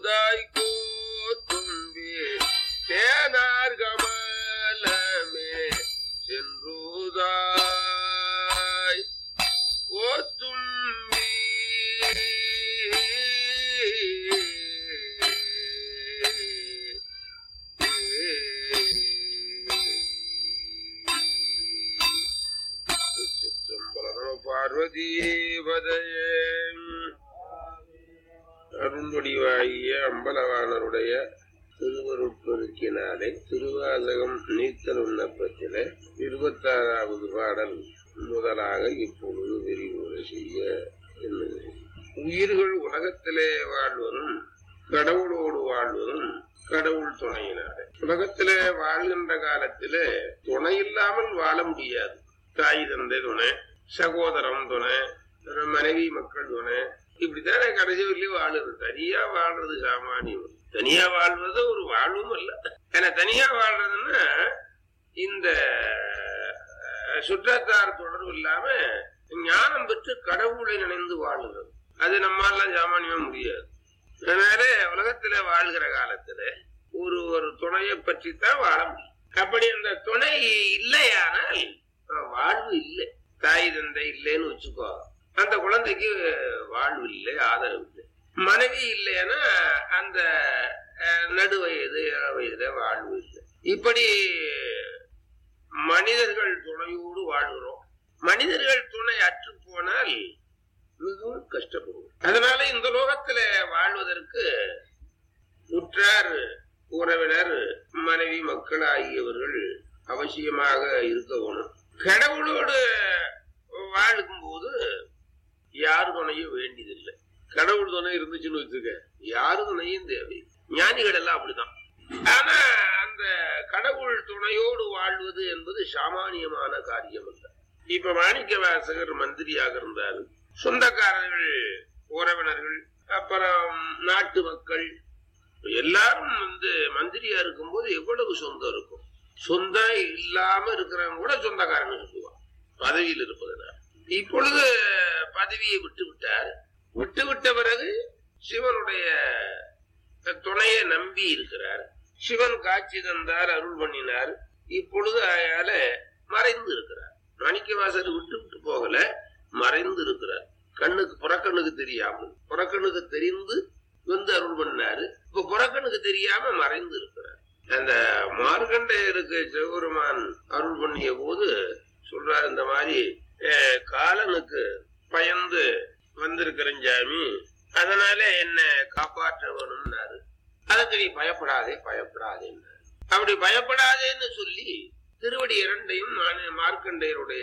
சென்றுதாய் கோத்தும்பி தேனார் கமலமே சென்றுதாய் கோத்தும்பி பார்வதி பதையே அருள்வடிவாகிய அம்பலவாணருடைய திருவருட்பெருக்கினாலே திருவாசகம் நீத்தல் விண்ணப்பத்திலே இருபத்தாறாவது பாடல் முதலாக இப்பொழுது விரிவுரை செய்ய எண்ணுகிறேன் உயிர்கள் உலகத்திலே வாழ்வதும் கடவுளோடு வாழ்வதும் கடவுள் துணையினாலே உலகத்திலே வாழ்கின்ற காலத்திலே துணை இல்லாமல் வாழ முடியாது தாய் தந்தை துணை சகோதரம் துணை மனைவி மக்கள் துணை இப்படித்தானே கடைசி வரலையும் வாழுது தனியா வாழ்றது சாமானியம் தனியா வாழ்வது ஒரு வாழ்வும் அல்ல ஏன்னா தனியா வாழ்றதுன்னா இந்த அஹ், சுற்றத்தார் தொடர்பு இல்லாம ஞானம் பெற்று கடவுளை நினைந்து வாழுகிறது அது நம்மாலாம் சாமானியமா முடியாது அதனால உலகத்துல வாழ்கிற காலத்துல ஒரு ஒரு துணையை பற்றி தான் வாழ முடியும் அப்படி அந்த துணை இல்லையானால் அஹ், வாழ்வு இல்லை தாய் தந்தை இல்லைன்னு வச்சுக்கோ அந்த குழந்தைக்கு வாழ்வு இல்லை ஆதரவு இல்லை மனைவி இல்லைன்னா அந்த அஹ், நடு வயது இள வயதுல வாழ்வு இல்லை இப்படி மனிதர்கள் துணையோடு வாழ்கிறோம் மனிதர்கள் துணை அற்று போனால் மிகவும் கஷ்டப்படுவோம் அதனால இந்த லோகத்துல வாழ்வதற்கு உற்றார் உறவினர் மனைவி மக்கள் ஆகியவர்கள் அவசியமாக இருக்க வேணும் கடவுளோடு வாழும் போது யார் துணையும் வேண்டியதில்லை கடவுள் துணை இருந்துச்சுன்னு வச்சுக்க யாரு துணையும் தேவை ஞானிகள் எல்லாம் அப்படிதான் ஆனா அந்த கடவுள் துணையோடு வாழ்வது என்பது சாமானியமான காரியம் அல்ல இப்ப மாணிக்க வாசகர் மந்திரியாக இருந்தாரு சொந்தக்காரர்கள் உறவினர்கள் அப்புறம் நாட்டு மக்கள் எல்லாரும் வந்து மந்திரியா இருக்கும்போது எவ்வளவு சொந்தம் இருக்கும் சொந்தம் இல்லாம இருக்கிறவங்க கூட சொந்தக்காரங்க சொல்லுவான் பதவியில் இருப்பதனால் இப்பொழுது பதவியை விட்டு விட்டார் விட்டு விட்ட பிறகு சிவனுடைய துணையை நம்பி இருக்கிறார் சிவன் காட்சி தந்தார் அருள் பண்ணினார் இப்பொழுது அயால மறைந்து இருக்கிறார் மாணிக்கவாசர் விட்டு விட்டு போகல மறைந்து இருக்கிறார் கண்ணுக்கு புறக்கண்ணுக்கு தெரியாமல் புறக்கண்ணுக்கு தெரிந்து வந்து அருள் பண்ணாரு இப்ப புறக்கண்ணுக்கு தெரியாம மறைந்து இருக்கிறார் அந்த மார்கண்டையருக்கு சிவபெருமான் அருள் பண்ணிய போது சொல்றாரு இந்த மாதிரி "அஹ், காலனுக்கு பயந்து வந்திருக்கிறேன் சாமி அதனால என்ன காப்பாற்ற வேணும்னாரு அதுக்கு நீ பயப்படாதே பயப்படாதேன்னாரு அப்படி பயப்படாதேன்னு சொல்லி திருவடி இரண்டையும் மா- மார்க்கண்டையருடைய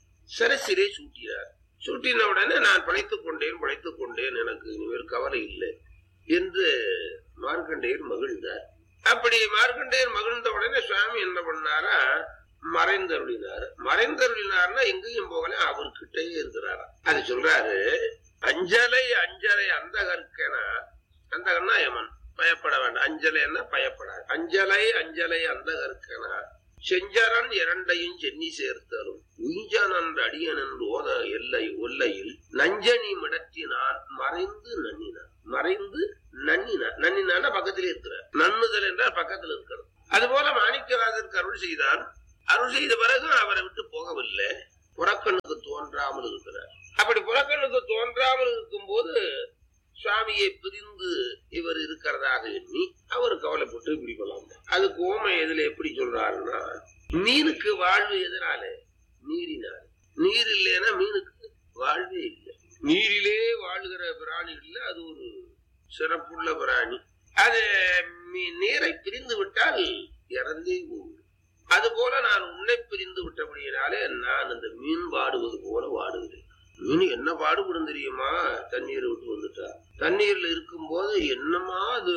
சிரசிலே சூட்டினார் சூட்டின உடனே நான் படைத்துக் கொண்டேன் படைத்துக் கொண்டேன் எனக்கு இனிமேல் கவலை இல்லை என்று மார்க்கண்டேயர் மகிழ்ந்தார் அப்படி மார்க்கண்டேயர் மகிழ்ந்த உடனே சுவாமி என்ன பண்ணாரா மறைந்தருளினார் மறைந்தருளினார்னா எங்கேயும் போகல அவர்கிட்டயே இருக்கிறாரா அது சொல்றாரு அஞ்சலை அஞ்சலை அந்த கற்கனா அந்த யமன் பயப்பட வேண்டாம் அஞ்சலைன்னா பயப்படாது அஞ்சலை அஞ்சலை அந்த கற்கனா செஞ்சரன் இரண்டையும் சென்னி சேர்த்தலும் உஞ்சனன் அடியனன் ஓத எல்லை ஒல்லையில் நஞ்சனி மிடத்தினான் மறைந்து நன்னினான் மறைந்து நன்னினான் நன்னினான பக்கத்திலே இருக்கிறார் நன்னுதல் என்றால் பக்கத்தில் இருக்கிறது அதுபோல மாணிக்கவாசருக்கு அருள் செய்தான் அருள் செய்த பிறகு அவரை விட்டு போகவில்லை புறக்கண்ணுக்கு தோன்றாமல் இருக்கிறார் அப்படி புறக்கண்ணுக்கு தோன்றாமல் இருக்கும்போது சுவாமியை பிரிந்து இவர் இருக்கிறதாக எண்ணி அவர் கவலைப்பட்டு இப்படி கொள்ளாம அதுக்கு ஓமை எதுல எப்படி சொல்றாருன்னா மீனுக்கு வாழ்வு எதனால நீரினால நீர் இல்லைன்னா மீனுக்கு வாழ்வே இல்லை நீரிலே வாழ்கிற பிராணிகள்ல அது ஒரு சிறப்புள்ள பிராணி அது மீ- நீரை பிரிந்து விட்டால் இறந்தே போகும் அதுபோல நான் உன்னை பிரிந்து விட்டபடியினாலே நான் அந்த மீன் வாடுவது போல வாடுகிறேன் மீன் என்ன பாடுபடும் தெரியுமா தண்ணீரை விட்டு வந்துட்டா தண்ணீர்ல இருக்கும்போது என்னமா அது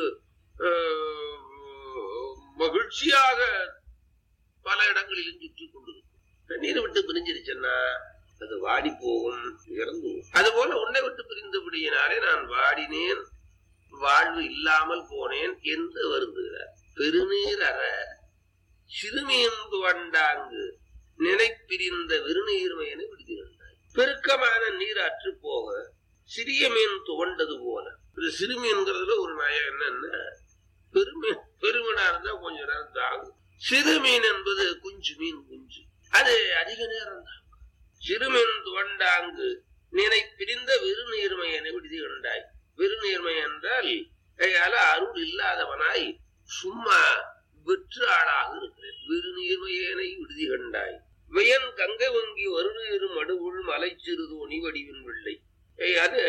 ஆஹ், மகிழ்ச்சியாக பல இடங்களிலும் சுற்றி கொண்டிருக்கும் தண்ணீரை விட்டு பிரிஞ்சிருச்சுன்னா அது வாடி போகும் இறந்து போகும். அதுபோல உன்னை விட்டு பிரிந்தபடியினாலே நான் வாடினேன் வாழ்வு இல்லாமல் போனேன் என்று வருந்துகிறார் பெருநீர் அற சிறுமீந்து வண்டாங்கு நினைப்பிரிந்த விருநீர்மையனை விடுகிறார் பெருக்கமான நீர் அற்று போக சிறிய மீன் துவண்டது போல இந்த சிறுமீன்கிறதுல ஒரு நயம் என்னன்னா பெருமீன் பெருமீனா இருந்தா கொஞ்ச நேரம் தாங்கும் சிறுமீன் என்பது குஞ்சு மீன் குஞ்சு அது அதிக நேரம் தாங்கும் சிறுமீன் துவண்டாங்கு நினை பிரிந்த விருநீர்மையனை விடுதி கண்டாய் விருநீர்மை என்றால் கையால அருள் இல்லாதவனாய் சும்மா வெற்று ஆளாக இருக்கிறேன் விருநீர்மையனை விடுதி கண்டாய் வியன் கங்கை வங்கி வருநீரும் அடுவுள் மலை சிறுதோணி வடிவின் வெள்ளை அது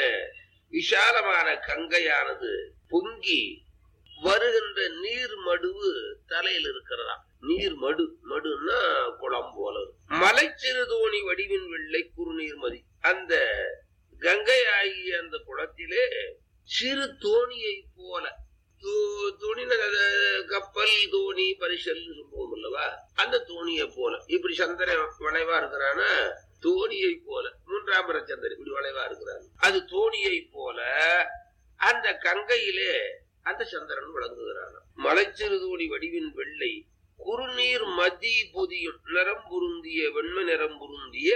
விஷாலமான கங்கையானது பொங்கி வருகின்ற நீர் மடுவு தலையில் இருக்கிறதா நீர் மடு மடுன்னா குளம் போல இருக்கும். மலை சிறுதோணி வடிவின் வெள்ளை குறுநீர் மதி அந்த கங்கை ஆகிய அந்த குளத்திலே சிறு தோணியை போல தோ- தோணின அது கப்பல் தோணி பரிசல் சொல்லுவோம் அல்லவா அந்த தோணியை போல இப்படி சந்திரன் வளைவா இருக்கிறானா தோணியை போல மூன்றாம் பிற சந்திரன் இப்படி வளைவா இருக்கிறான் அது தோணியை போல அந்த கங்கையிலே அந்த சந்திரன் விளங்குகிறான் மலைச்சிறு தோணி வடிவின் வெள்ளை குறுநீர் மதி பொதியும் நிறம் பொருந்திய வெண்மை நிறம் பொருந்திய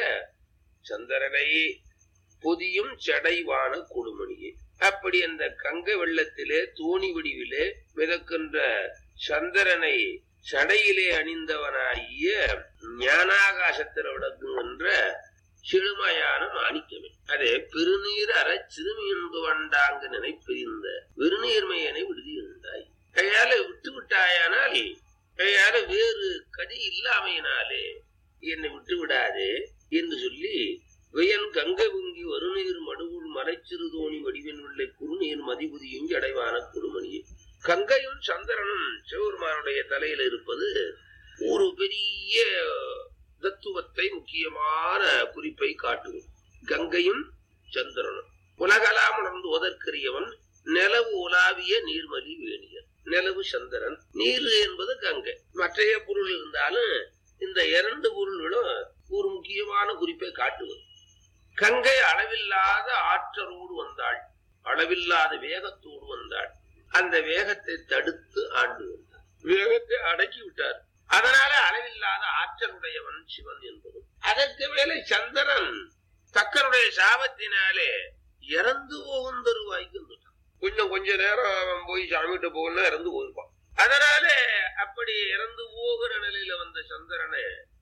சந்திரனை பொதியும் செடைவான கொடுமணியே அப்படி அந்த கங்கை வெள்ளத்திலே தோணி வடிவிலே மிதக்கின்ற சந்திரனை சடையிலே அணிந்தவனாகிய ஞானாகாசத்தில் விளக்குகின்ற செழுமையான மாணிக்கமே அதே பெருநீர் அற சிறுமியன்பு வண்டாங்கு நினைப்பிரிந்த வெறுநீர்மையனை விடுதியிருந்தாய் கையால விட்டு விட்டாயானால் கையால வேறு கதி இல்லாமையினாலே என்னை விட்டு விடாதே என்று சொல்லி வியன் கங்கை உங்கி வருநீர் மடுவுள் மலைச்சிறு தோணி வடிவின் உள்ளே குறுநீர் மதிபுதியும் அடைவான குடுமணியே கங்கையும் சந்திரனும் சிவபெருமானுடைய தலையில் இருப்பது ஒரு பெரிய தத்துவத்தை முக்கியமான குறிப்பை காட்டுவோம் கங்கையும் சந்திரனும் உலகலாம் உணர்ந்து உதற்கரியவன் நிலவு உலாவிய நீர்மலி வேணியன் நிலவு சந்திரன் நீர் என்பது கங்கை மற்றைய பொருள் இருந்தாலும் இந்த இரண்டு பொருள்களும் ஒரு முக்கியமான குறிப்பை காட்டுவது கங்கை அளவில்லாத ஆற்றலோடு வந்தாள் அளவில்லாத வேகத்தோடு வந்தாள் அந்த வேகத்தை தடுத்து ஆண்டு வந்தார் வேகத்தை அடக்கி விட்டார் அதனால அளவில்லாத ஆற்றலுடையவன் சிவன் என்பதும் அதற்கு மேலே சந்திரன் தக்கனுடைய சாபத்தினாலே இறந்து போகும் தருவாய்க்கு வந்துட்டான் கொஞ்சம் கொஞ்ச நேரம் அவன் போய் சாமிகிட்ட போகணும்னா இறந்து போயிருப்பான் அதனால அப்படி இறந்து போகிற நிலையில வந்த சந்திரனை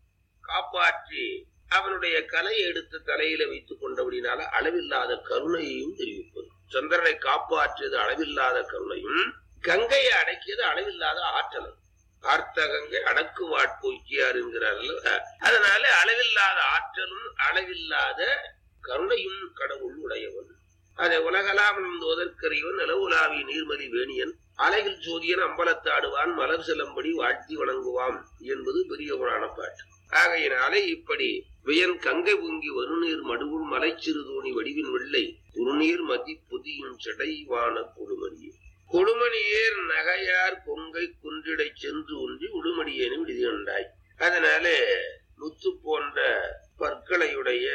காப்பாற்றி அவனுடைய கலையை எடுத்து தலையில வைத்துக் கொண்டபடினால அளவில்லாத கருணையையும் தெரிவிப்பது சந்திரனை காப்பாற்றியது அளவில்லாத கருணையும் கங்கையை அடக்கியது அளவில்லாத ஆற்றலும் ஆர்த்த கங்கை அடக்கு வாட்போக்கியார் என்கிறார் அல்லவா? அதனால அளவில்லாத ஆற்றலும் அளவில்லாத கருணையும் கடவுள் உடையவன் அதை உலகலாம் ஓதற்கரியவன் நிலவுலாவி நீர்மலி வேணியன் அலைகள் சோதியன் அம்பலத்தாடுவான் மலர் செல்லும்படி வாழ்த்தி வணங்குவான் என்பது பெரிய புராண பாட்டு ஆகையினாலே இப்படி வியன் கங்கை பொங்கி வருநீர் மடுவுள் மலைச்சிறு தோணி வடிவின் வெள்ளை குறுநீர் மதி புதியும் செடைவான கொடுமணியே கொடுமணியேர் நகையார் கொங்கை குன்றிடை சென்று ஒன்றி உடுமடியேனும் விடுதியுண்டாய் அதனால முத்து போன்ற பற்களையுடைய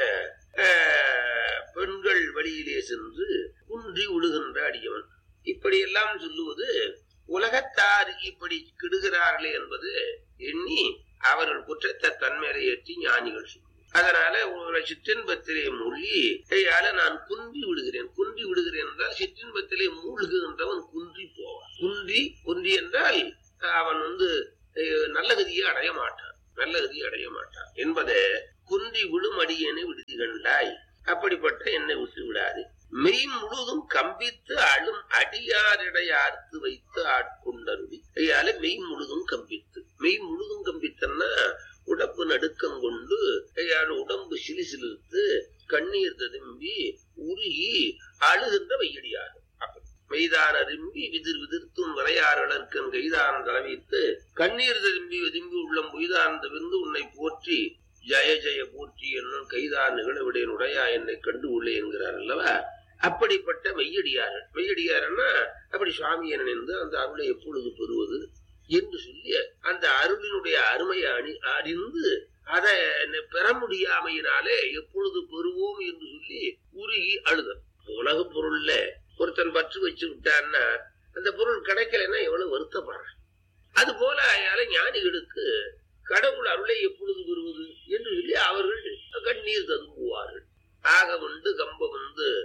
ஆஹ், பெண்கள் வழியிலே சென்று குன்றி விழுகின்ற அடியவன் இப்படியெல்லாம் சொல்லுவது உலகத்தார் இப்படி கெடுகிறார்களே என்பது எண்ணி அவர்கள் குற்றத்தை தன்மேலை ஏற்றி ஞானிகள் சொல்லுவார் அதனால ஒரு சிற்றின்பத்திலே மூழ்கி கையால நான் குன்றி விடுகிறேன் குன்றி விடுகிறேன் என்றால் சிற்றின்பத்திலே மூழ்குகின்றவன் குன்றி போவான் குன்றி குன்றி என்றால் அவன் வந்து அஹ், நல்ல கதியை அடைய மாட்டான் நல்ல கதியை அடைய மாட்டான் என்பதை குன்றி விடும் அடியேனை விடுதி கண்டாய் அப்படிப்பட்ட என்னை விட்டு விடாது மெய் முழுதும் கம்பித்து அழும் அடியாரிடையார்த்து வைத்து ஆட்கொண்டருடி கையால மெய் முழுதும் கம்பித்து மெய் முழுதும் கம்பித்தன்னா உடம்பு நடுக்கம் கொண்டு கையால் உடம்பு சிலிசிலிர்த்து கண்ணீர் ததும்பி உருகி அழுகின்ற வையடியார் அப்படி மெய்தான ரிம்பி விதிர் விதிர்த்தும் விளையாறலர்க்கன் கைதான் தலைவித்து கண்ணீர் திரும்பி விரும்பி உள்ளம் பொய்தான் தவிர்ந்து உன்னை போற்றி ஜெய ஜெய போற்றி என்னும் கைதான் நிகழவிடையன் உடையா என்னை கண்டு உள்ளே என்கிறார் அல்லவா அப்படிப்பட்ட மெய்யடியார்கள் மெய்யடியாரன்னா அப்படி சுவாமியை நினைந்து அந்த அருளை எப்பொழுது பெறுவது என்று சொல்லி அந்த அருளினுடைய அருமையை அணி அறிந்து அதை ந- பெற முடியாமையினாலே எப்பொழுது பெறுவோம் என்று சொல்லி உருகி அழுதல் உலக பொருள்ல ஒருத்தன் பற்று வச்சு விட்டான்னா அந்த பொருள் கிடைக்கலைன்னா எவ்வளவு வருத்தப்படுறான் அது போல அயால ஞானிகளுக்கு கடவுள் அருளை எப்பொழுது பெறுவது என்று சொல்லி அவர்கள் கண்ணீர் ததும்புவார்கள் ஆக வந்து கம்பம் வந்து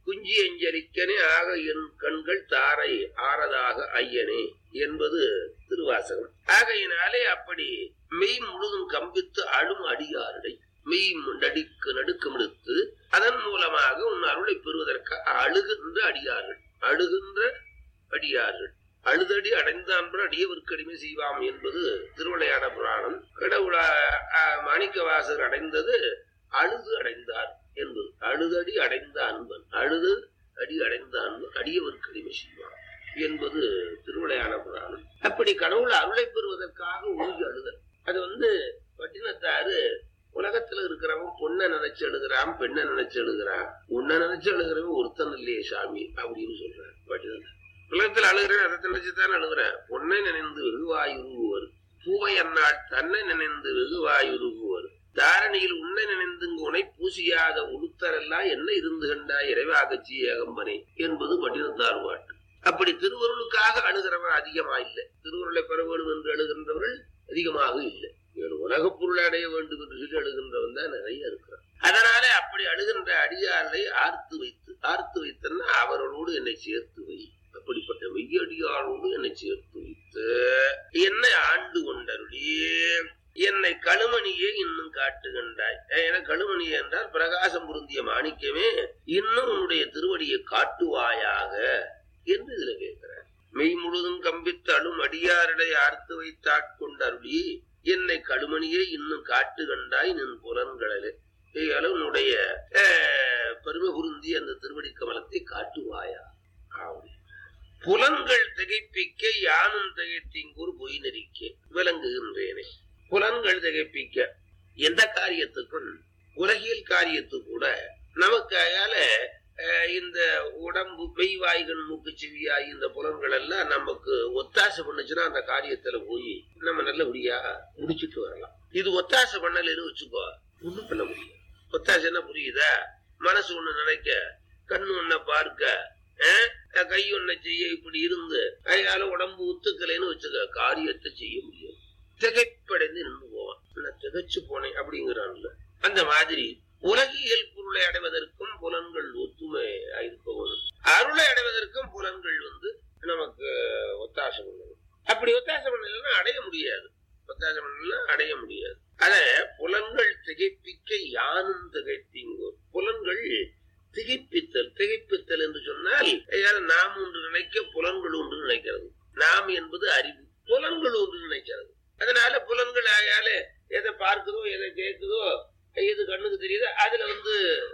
குஞ்சி அஞ்சலிக்கனே ஆக என் கண்கள் தாரை ஆறதாக ஐயனே என்பது திருவாசகம் ஆகையினாலே அப்படி மெய் முழுதும் கம்பித்து அழும் அடியாரடை மெய் நடிக்கு நடுக்கமெடுத்து அதன் மூலமாக உன் அருளை பெறுவதற்காக அழுகின்ற அடியார்கள் அழுகின்ற அடியார்கள் அழுதடி அடைந்தான்பர் அடியவருக்கு அடிமை செய்வாம் என்பது திருவிளையாட புராணம் கடவுளா மாணிக்கவாசர் அடைந்தது அழுது அடைந்தார் என்பது அழுதடி அடைந்த அன்பன் அழுது அடி அடைந்த அன்பன் அடியவருக்கு அடிமை செய்வான் என்பது திருவிளையாட புராணம் அப்படி கடவுள் அருளை பெறுவதற்காக உருகி அழுதல் அது வந்து பட்டினத்தாரு உலகத்துல இருக்கிறவன் பொண்ணை நினைச்சு எழுதுறான் பெண்ணை நினைச்சு எழுதுறான் உன்னை நினைச்சு எழுதுறவன் ஒருத்தன் இல்லையே சாமி அப்படின்னு சொல்றான் பட்டினத்தார் உலகத்துல அழுகிறேன் அதை நினைச்சுதான் அழுகிறேன் பொண்ணை நினைந்து வெகுவாயுருகுவர் பூவை அந்நாள் தன்னை நினைந்து வெகுவாயுருகுவர் தாரணியில் உன்னை நினைந்துங்கு உனை பூசியாத உளுத்தரெல்லாம் என்ன இருந்து கண்டா இறைவாகச்சி ஏகம்பனே என்பது பட்டினத்தார் பாட்டு அப்படி திருவருளுக்காக அழுகிறவன் அதிகமா இல்லை திருவருளை பெற வேண்டும் என்று அழுகின்றவர்கள் அதிகமாக இல்லை உலக பொருள் அடைய வேண்டும் என்று சொல்லி அழுகின்றவன் தான் நிறைய இருக்கிறான் அதனால அப்படி அழுகின்ற அடியாரை ஆர்த்து வைத்து ஆர்த்து வைத்தன்னா அவர்களோடு என்னை சேர்த்து வை அப்படிப்பட்ட மெய்யடியாரோடு என்னை சேர்த்து வைத்து என்னை ஆண்டு கொண்டருளி என்னை கழுமணியே இன்னும் காட்டுகின்றாய் என கழுமணி என்றால் பிரகாசம் பொருந்திய மாணிக்கமே இன்னும் உன்னுடைய திருவடியை காட்டுவாயாக என்று இதுல கேட்கிறார் மெய் முழுதும் கம்பித்தழும் அடியாரிடை ஆர்த்து வைத்தாட்கொண்டருளி என்னை கழுமணியே இன்னும் காட்டு கண்டாய் நின் புலன்களிலே உன்னுடைய பெருமை புருந்தி அந்த திருவடி கமலத்தை காட்டுவாயா புலன்கள் திகைப்பிக்க யானும் திகைத்திங்கூர் பொய் நெறிக்க விளங்குகின்றேனே புலன்கள் திகைப்பிக்க எந்த காரியத்துக்கும் உலகியல் காரியத்து கூட நமக்கு அயால இந்த உடம்பு பெய் வாய்கள் மூக்கு செவியாய் இந்த புலன்கள் எல்லாம் நமக்கு ஒத்தாசை பண்ணுச்சுன்னா அந்த காரியத்துல போய் நம்ம நல்லபடியா முடிச்சுட்டு வரலாம் இது ஒத்தாசை பண்ணலன்னு வச்சுக்கோ ஒண்ணும் பண்ண முடியாது ஒத்தாசைன்னா புரியுதா மனசு ஒண்ணு நினைக்க கண்ணு ஒன்ன பார்க்க கை ஒன்ன செய்ய இப்படி இருந்து கையால உடம்பு ஒத்துக்கலைன்னு வச்சுக்க காரியத்தை செய்ய முடியாது திகைப்படைந்து நின்று போவான் நான் திகைச்சு போனேன் அப்படிங்கிறான்ல அந்த மாதிரி உலகியல் பொருளை அடைவதற்கும் புலன்கள் ஒத்துமை இருக்க வேணும் அருளை அடைவதற்கும் புலன்கள் வந்து நமக்கு ஒத்தாசை பண்ணணும் அப்படி ஒத்தாசை பண்ணலன்னா அடைய முடியாது ஒத்தாசை பண்ணலாம் அடைய முடியாது அத புலன்கள் திகைப்பிக்க யானும் திகைத்தீங்கோ புலன்கள் திகைப்பித்தல் திகைப்பித்தல் என்று சொன்னால் நாம் ஒன்று நினைக்க புலன்கள் ஒன்று நினைக்கிறது நாம் என்பது அறிவு புலன்கள் ஒன்று நினைக்கிறது அதனால புலன்கள் ஆயால எதை பார்க்குதோ எதை கேட்குதோ எது கண்ணுக்கு தெரியுதோ அதுல வந்து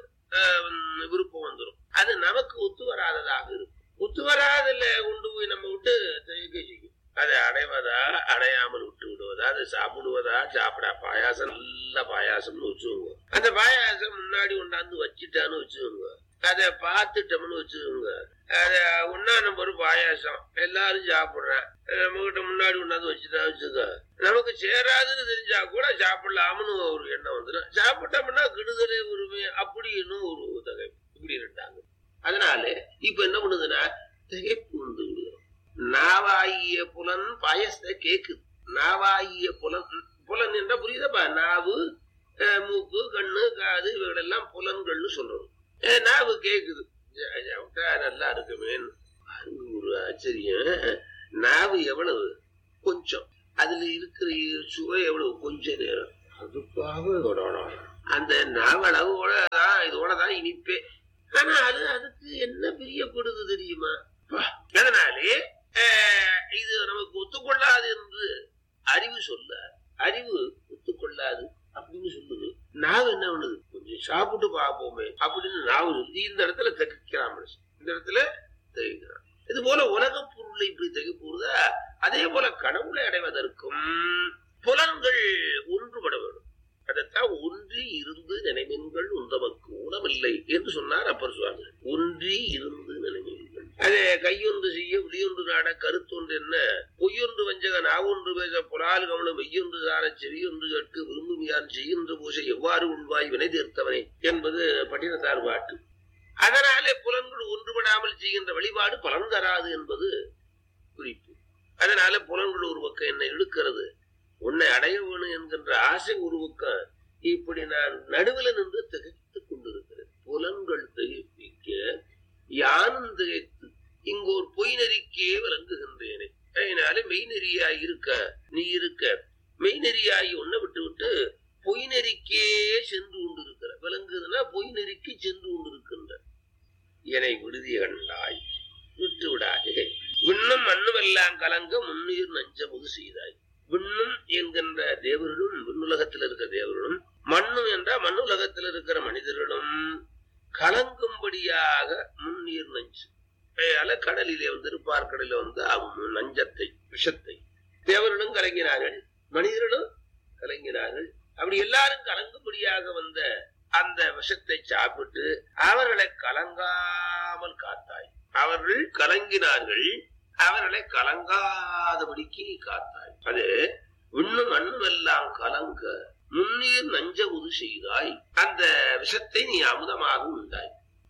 விருப்பம் வந்துடும் அது நமக்கு ஒத்து வராததாக இருக்கும் ஒத்து வராதுல கொண்டு போய் நம்ம விட்டு திகைக்க செய்யும் அதை அடைவதா அடையாமல் விட்டு விடுவதா அதை சாப்பிடுவதா சாப்பிடா பாயாசம் நல்ல பாயாசம்னு வச்சுக்கோங்க அந்த பாயாசம் முன்னாடி கொண்டாந்து வச்சுட்டான்னு வச்சுக்கோங்க அதை பார்த்துட்டோம்னு வச்சுக்கோங்க அத ஒன்னா நம்பர் பாயாசம் எல்லாரும் சாப்பிடுறேன் நம்ம கிட்ட முன்னாடி கொண்டாந்து வச்சுட்டா வச்சுக்க நமக்கு சேராதுன்னு தெரிஞ்சா கூட சாப்பிடலாம்னு ஒரு எண்ணம் வந்துடும் சாப்பிட்டோம்னா கெடுதலே உரிமை அப்படின்னு ஒரு தகை இப்படி இருந்தாங்க அதனால இப்ப என்ன பண்ணுதுன்னா திகைப்பு வந்து விடுகிறோம் நாவாகிய புலன் பாயசத்தை கேக்குது நாவாகிய புலன் புலன் என்ற புரியுதப்பா நாவு மூக்கு கண்ணு காது இவைகளெல்லாம் புலன்கள்னு சொல்றோம் நாவு கேக்குது நல்லா இருக்குமே ஒரு ஆச்சரியம் நாவு எவ்வளவு கொஞ்சம் அதுல இருக்கிற சுவை எவ்வளவு கொஞ்ச நேரம் அதுக்காக அந்த நாவளவோட தான் இதோட தான் இனிப்பே ஆனா அது அதுக்கு என்ன பிரியப்படுது தெரியுமா அதனாலே இது நமக்கு ஒத்துக்கொள்ளாது என்று அறிவு சொல்ல அறிவு ஒத்துக்கொள்ளாது அப்படின்னு சொல்லுது நாவு என்ன பண்ணுது கொஞ்சம் சாப்பிட்டு பார்ப்போமே அப்படின்னு நாவு சொல்லி இந்த இடத்துல திகைக்கிறான் மனுஷன் இந்த இடத்துல திகைக்கிறான் இது போல உலக பொருளை இப்படி திகைப்புறதா அதே போல கடவுளை அடைவதற்கும் புலன்கள் ஒன்றுபட வேண்டும் அதைத்தான் ஒன்றி இருந்து நினைவீன்கள் உந்தமக்கு ஊனமில்லை என்று சொன்னார் அப்பர் சுவாமி ஒன்றி இருந்து நினைவீன்கள் அதே கையொன்று செய்ய விழியொன்று நாட கருத்தொன்று என்ன பொய்யொன்று வஞ்சக நாவொன்று பேச புலால் கவனம் மெய்யொன்று சார செவியொன்று கேட்கு விரும்புமியான் செய்கின்ற பூசை எவ்வாறு உள்வாய் வினை தீர்த்தவனே என்பது பட்டினத்தார் பாட்டு அதனாலே புலன்கள் ஒன்றுபடாமல் செய்கின்ற வழிபாடு பலன் தராது என்பது குறிப்பு அதனால புலன்கள் ஒரு பக்கம் என்ன இழுக்கிறது உன்னை அடைய வேணும் என்கின்ற ஆசை ஒரு பக்கம் இப்படி நான் நடுவில் நின்று திகைத்துக் கொண்டிருக்கிறேன் புலன்கள் திகைப்பிக்க யானும் திகைத்து இங்கு ஒரு பொய் நெறிக்கே விளங்குகின்றேனே அதனால மெய்நெறியாய் இருக்க நீ இருக்க மெய்நெறியாய் ஒன்ன விட்டு விட்டு பொய் நெறிக்கே சென்று கொண்டிருக்கிற விளங்குதுன்னா பொய் நெறிக்கு சென்று கொண்டிருக்கின்ற என்னை விடுதி கண்டாய் விட்டு விடாதே விண்ணும் மண்ணும் எல்லாம் கலங்க முன்னீர் நஞ்சமுது செய்தாய் விண்ணும் என்கின்ற தேவர்களும் விண்ணுலகத்தில் இருக்கிற தேவர்களும் மண்ணும் என்றால் மண்ணுலகத்தில் இருக்கிற மனிதர்களும் கலங்கும்படியாக முன்னீர் நஞ்சு அதனால கடலிலே வந்து இருப்பார்கடலில் வந்து அவங்க நஞ்சத்தை விஷத்தை தேவர்களும் கலங்கினார்கள் மனிதர்களும் கலங்கினார்கள் அப்படி எல்லாரும் கலங்கும்படியாக வந்த அந்த விஷத்தை சாப்பிட்டு அவர்களை கலங்காமல் காத்தாய் அவர்கள் கலங்கினார்கள் அவர்களை கலங்காதபடிக்கு நீ காத்தாய் அது விண்ணும் மண்ணும் எல்லாம் கலங்க முன்னீர் நஞ்ச உது செய்தாய் அந்த விஷத்தை நீ அமுதமாக உண்டாய்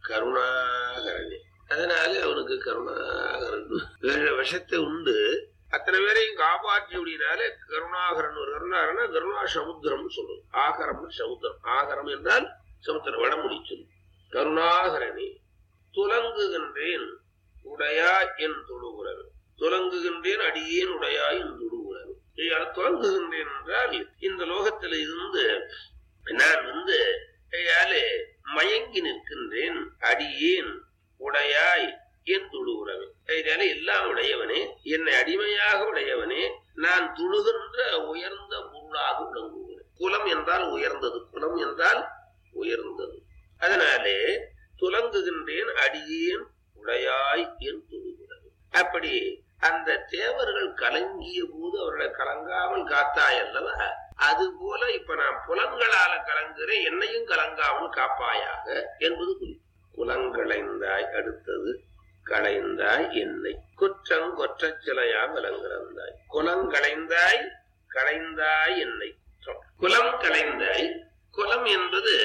கருணாகரனே அதனால அவனுக்கு கருணாகரன் வேற விஷத்தை உண்டு அத்தனை பேரையும் காப்பாற்றி அப்படினால கருணாகரன் ஒரு கருணாகரன் கருணா சமுத்திரம் சொல்லும் ஆகரம் சமுத்திரம் ஆகரம் என்றால் சமுத்திரம் வடமொழி சொல்லு கருணாகரனே துலங்குகின்றேன் உடையா என் தொழுகுறன் துலங்குகின்றேன் அடியேன் உடையா என் தொழுகுறன் துலங்குகின்றேன் என்றால் இந்த லோகத்தில் இருந்து நான் வந்து கையாலே மயங்கி நிற்கின்றேன் அடியேன் உடையாய் என் துழுகிறவன் இதனால எல்லாம் உடையவனே என்னை அடிமையாக உடையவனே நான் துழுகின்ற உயர்ந்த பொருளாக விளங்குகிறேன் குலம் என்றால் உயர்ந்தது குலம் என்றால் உயர்ந்தது அதனாலே துலங்குகின்றேன் அடியேன் உடையாய் என் துழுகிறது அப்படி அந்த தேவர்கள் கலங்கிய போது அவர்களை கலங்காமல் காத்தாய் அல்லவா அது போல இப்ப நான் புலன்களால கலங்குறேன் என்னையும் கலங்காமல் காப்பாயாக என்பது குறிப்பு குலங்களைந்தாய் அடுத்தது களைந்தாய் என்னை குற்றம் கொற்றச் சிலையா விளங்குறந்தாய் குலங்களைந்தாய் களைந்தாய் என்னை குற்றம் குலம் களைந்தாய் குலம் என்பது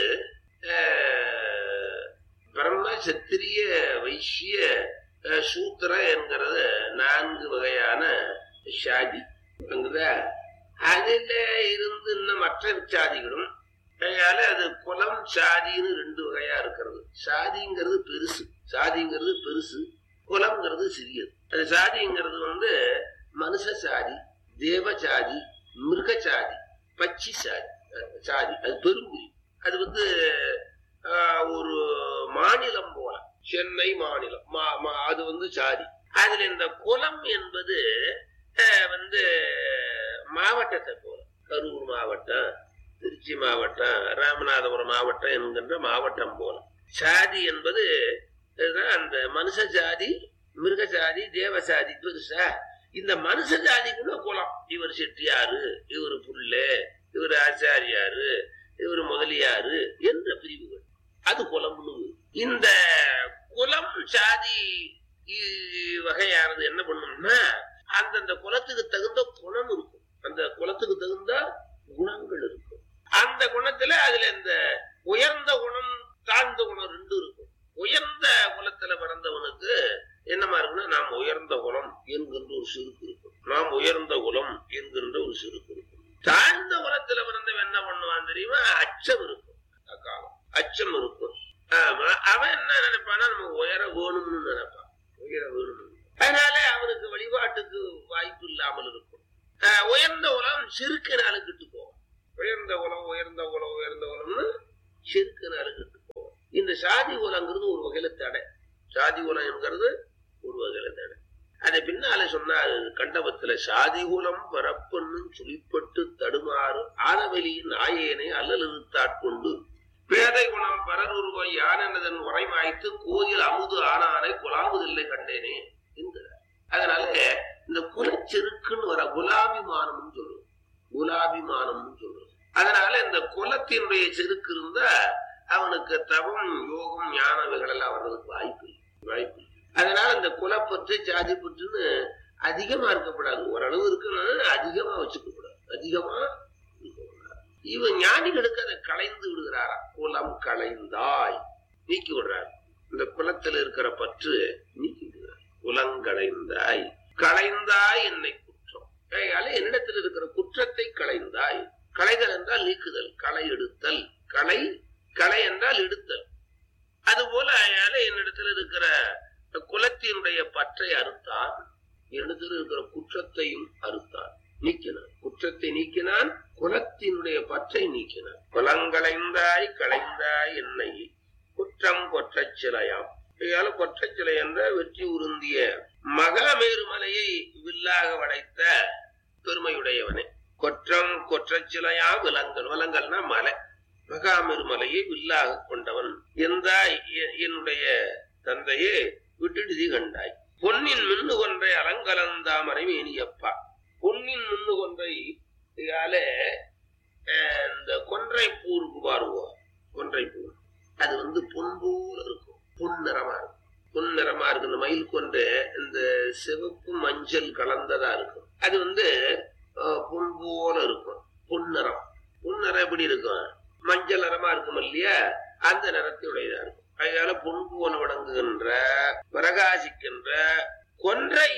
பிரம்ம சத்திரிய வைசிய சூத்திர என்கிறது நான்கு வகையான சாதி அதுல இருந்து இன்னும் மற்ற சாதிகளும் அதனால அது குலம் சாதின்னு ரெண்டு வகையா இருக்கிறது சாதிங்கிறது பெருசு சாதிங்கிறது பெருசு குலம்ங்கிறது சிறியது அது சாதிங்கிறது வந்து மனுஷ சாதி தேவ சாதி மிருக சாதி பச்சி சாதி சாதி அது பெருங்குடி அது வந்து ஒரு மாநிலம் போல சென்னை மாநிலம் அது வந்து சாதி அதுல இந்த குலம் என்பது வந்து மாவட்டத்தை போல கரூர் மாவட்டம் திருச்சி மாவட்டம் ராமநாதபுரம் மாவட்டம் என்கின்ற மாவட்டம் போல சாதி என்பது அந்த மனுஷ ஜாதி மிருக ஜாதி தேவ ஜாதி பெருசா இந்த மனுஷ ஜாதிக்குள்ள குலம் இவர் செட்டியாரு இவர் புல்லு இவர் ஆச்சாரியாரு இவர் முதலியாரு என்ற பிரிவுகள் அது குலம்னு இந்த குலம் சாதி வகையானது என்ன பண்ணும்னா அந்தந்த குலத்துக்கு தகுந்த குணம் இருக்கும் அந்த குலத்துக்கு தகுந்த குணங்கள் இருக்கும் அந்த குணத்துல அதுல இந்த உயர்ந்த குணம் தாழ்ந்த குணம் ரெண்டு இருக்கும் உயர்ந்த குலத்துல பிறந்தவனுக்கு என்னமா இருக்குன்னா நாம் உயர்ந்த குலம் என்கின்ற ஒரு சிறுக்கு இருக்கும் நாம் உயர்ந்த குலம் என்கின்ற ஒரு சிறுக்கு இருக்கும் தாழ்ந்த குலத்துல பிறந்தவன் என்ன பண்ணுவான் தெரியுமா அச்சம் இருக்கும் காலம் அச்சம் இருக்கும் ஆமா அவன் என்ன நினைப்பானா நம்ம உயர வேணும்னு நினைப்பான் உயர வேணும் அதனால அவனுக்கு வழிபாட்டுக்கு வாய்ப்பு இல்லாமல் இருக்கும் உயர்ந்த குலம் சிறுக்கினால கிட்டு போவோம் உயர்ந்த குலம் உயர்ந்த குலம் உயர்ந்த குலம்னு சிறுக்கினால கிட்டு போவோம் இந்த சாதி குலங்கிறது ஒரு வகையில தடை சாதி குலம் என்கிறது ஒரு வகையில தடை அதை பின்னால சொன்னார் கண்டபத்துல சாதி குலம் பரப்பன்னு சுழிப்பட்டு தடுமாறு ஆனவெளியின் ஆயேனை அல்லலிருத்தாட்கொண்டு பேதை குணம் பரருருவம் யானதன் உரைமாய்த்து கோயில் அமுது ஆனானை குலாவதில்லை கண்டேனே என்கிறார் அதனால இந்த குலச்செருக்குன்னு வர குலாபிமானம்னு சொல்லுவோம் குலாபிமானம்னு சொல்லுவோம் அதனால இந்த குலத்தினுடைய செருக்கு இருந்தா அவனுக்கு தவம் யோகம் ஞானவைகள் எல்லாம் வர்றதுக்கு வாய்ப்பு இல்லை வாய்ப்பு இல்லை அதனால இந்த குலப்பற்று ஜாதி பற்றுன்னு அதிகமா இருக்கப்படாது ஓரளவு இருக்குன்னு அதிகமா வச்சுக்க கூடாது அதிகமா இவன் ஞானிகளுக்கு அதை களைந்து விடுகிறாரா குலம் களைந்தாய் நீக்கி விடுறார் இந்த குலத்தில் இருக்கிற பற்று நீக்கி விடுகிறார் குலங்களைந்தாய் களைந்தாய் என்னை குற்றம் அதனால என்னிடத்தில் இருக்கிற குற்றத்தை களைந்தாய் களைதல் என்றால் நீக்குதல் களை எடுத்தல் களை களை என்றால் எடுத்தல் அதுபோல அயால என்னிடத்துல இருக்கிற குலத்தினுடைய பற்றை அறுத்தான் என்னிடத்தில் இருக்கிற குற்றத்தையும் அறுத்தான் நீக்கினான் குற்றத்தை நீக்கினான் குலத்தினுடைய பற்றை நீக்கினான் குலங்களைந்தாய் களைந்தாய் என்னை குற்றம் கொற்றச் சிலையாம் இதால கொற்றச் சிலை என்ற வெற்றி உருந்திய மகாமேரு மலையை வில்லாக வளைத்த பெருமையுடையவனே கொற்றம் கொற்றச் சிலையா விலங்கல் விலங்கல்னா மலை மகாமேரு மலையை வில்லாக கொண்டவன் எந்தாய் எ- என்னுடைய தந்தையே விட்டுடுதி கண்டாய் பொன்னின் மின்னு கொன்றை அலங்கலந்தாமரை மேனியப்பா பொன்னின் மின்னு கொன்றை இதால அஹ், இந்த கொன்றை பூ இருக்கு பாருங்க கொன்றை பூ அது வந்து பொன் போல இருக்கும் பொன் நிறமா இருக்கும் பொன் நிறமா இருக்கு இந்த மயில் கொண்டு இந்த சிவப்பு மஞ்சள் கலந்ததா இருக்கும் அது வந்து அஹ், பொன் போல இருக்கும் பொன் நிறம் பொன் நிறம் எப்படி இருக்கும் மஞ்சள் நிறமா இருக்கும் இல்லையா அந்த நிறத்தையுடையதா இருக்கும் அதனால பொன் போல விளங்குகின்ற பிரகாசிக்கின்ற கொன்றை